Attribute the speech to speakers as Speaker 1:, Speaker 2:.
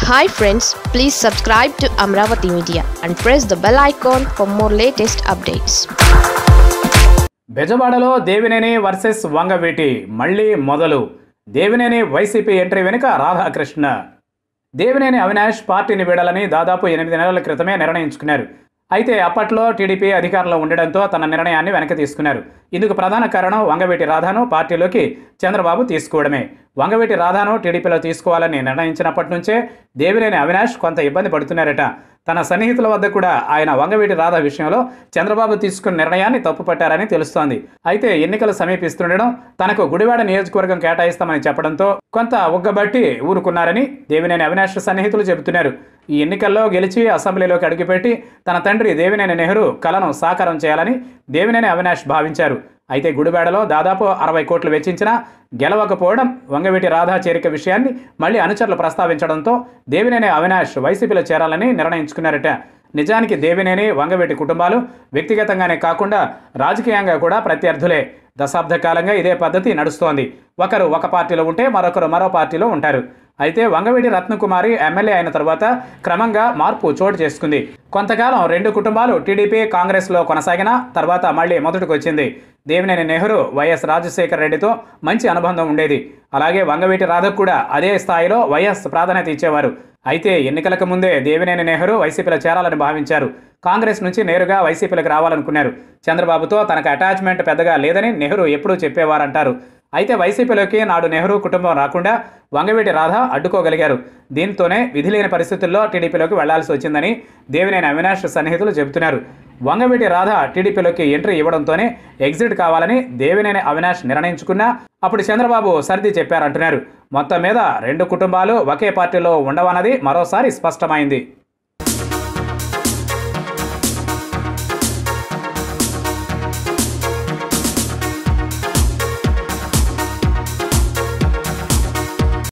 Speaker 1: hi friends please subscribe to Amaravati media and press the bell icon for more latest updates
Speaker 2: బెజవాడలో Devineni versus Vangaveeti మళ్ళీ మొదలు Devineni YCP entry వెనుక రాధాకృష్ణ దేవినేని అవినాష్ పార్టీని వీడాలని దాదాపు ఎనిమిది నెలల క్రితమే నిర్ణయించుకున్నారు అయితే అప్పట్లో టీడీపీ అధికారంలో ఉండడంతో తన నిర్ణయాన్ని వెనక్కి తీసుకున్నారు ఇందుకు ప్రధాన కారణం వంగవీటి రాధాను పార్టీలోకి చంద్రబాబు తీసుకోవడమే వంగవీటి రాధాను టీడీపీలో తీసుకోవాలని నిర్ణయించినప్పటి నుంచే దేవినేని అవినాష్ కొంత ఇబ్బంది పడుతున్నారట తన సన్నిహితుల వద్ద కూడా ఆయన వంగవీటి రాధ విషయంలో చంద్రబాబు తీసుకున్న నిర్ణయాన్ని తప్పుపట్టారని తెలుస్తోంది అయితే ఎన్నికలు సమీపిస్తుండడం తనకు గుడివాడ నియోజకవర్గం కేటాయిస్తామని చెప్పడంతో కొంత ఉగ్గబట్టి ఊరుకున్నారని దేవినేని అవినాష్ సన్నిహితులు చెబుతున్నారు ఈ ఎన్నికల్లో గెలిచి అసెంబ్లీలోకి అడుగుపెట్టి తన తండ్రి దేవినేని నెహ్రూ కలను సాకారం చేయాలని దేవినేని అవినాష్ భావించారు అయితే గుడివాడలో దాదాపు అరవై కోట్లు వెచ్చించినా గెలవకపోవడం వంగవీటి రాధా చేరిక విషయాన్ని మళ్ళీ అనుచరులు ప్రస్తావించడంతో దేవినేని అవినాష్ వైసీపీలో చేరాలని నిర్ణయించుకున్నారట నిజానికి దేవినేని వంగవీటి కుటుంబాలు వ్యక్తిగతంగానే కాకుండా రాజకీయంగా కూడా ప్రత్యర్థులే దశాబ్ద కాలంగా ఇదే పద్ధతి నడుస్తోంది ఒకరు ఒక పార్టీలో ఉంటే మరొకరు మరో పార్టీలో ఉంటారు అయితే వంగవీటి రత్నకుమారి ఎమ్మెల్యే అయిన తర్వాత క్రమంగా మార్పు చోటు చేసుకుంది కొంతకాలం రెండు కుటుంబాలు టీడీపీ కాంగ్రెస్లో కొనసాగిన తర్వాత మళ్ళీ మొదటికి వచ్చింది దేవినేని నెహ్రూ వైఎస్ రాజశేఖర రెడ్డితో మంచి అనుబంధం ఉండేది అలాగే వంగవీటి రాధకు కూడా అదే స్థాయిలో వైఎస్ ప్రాధాన్యత ఇచ్చేవారు అయితే ఎన్నికలకు ముందే దేవినేని నెహ్రూ వైసీపీలో చేరాలని భావించారు కాంగ్రెస్ నుంచి నేరుగా వైసీపీలకు రావాలనుకున్నారు చంద్రబాబుతో తనకు అటాచ్మెంట్ పెద్దగా లేదని నెహ్రూ ఎప్పుడూ చెప్పేవారంటారు అయితే వైసీపీలోకి నాడు నెహ్రూ కుటుంబం రాకుండా వంగవీటి రాధ అడ్డుకోగలిగారు దీంతోనే విధి లేని పరిస్థితుల్లో టీడీపీలోకి వెళ్లాల్సి వచ్చిందని దేవినేని అవినాష్ సన్నిహితులు చెబుతున్నారు వంగవీటి రాధ టీడీపీలోకి ఎంట్రీ ఇవ్వడంతోనే ఎగ్జిట్ కావాలని దేవినేని అవినాష్ నిర్ణయించుకున్నా అప్పుడు చంద్రబాబు సర్ది చెప్పారంటున్నారు మొత్తం మీద రెండు కుటుంబాలు ఒకే పార్టీలో ఉండవన్నది మరోసారి స్పష్టమైంది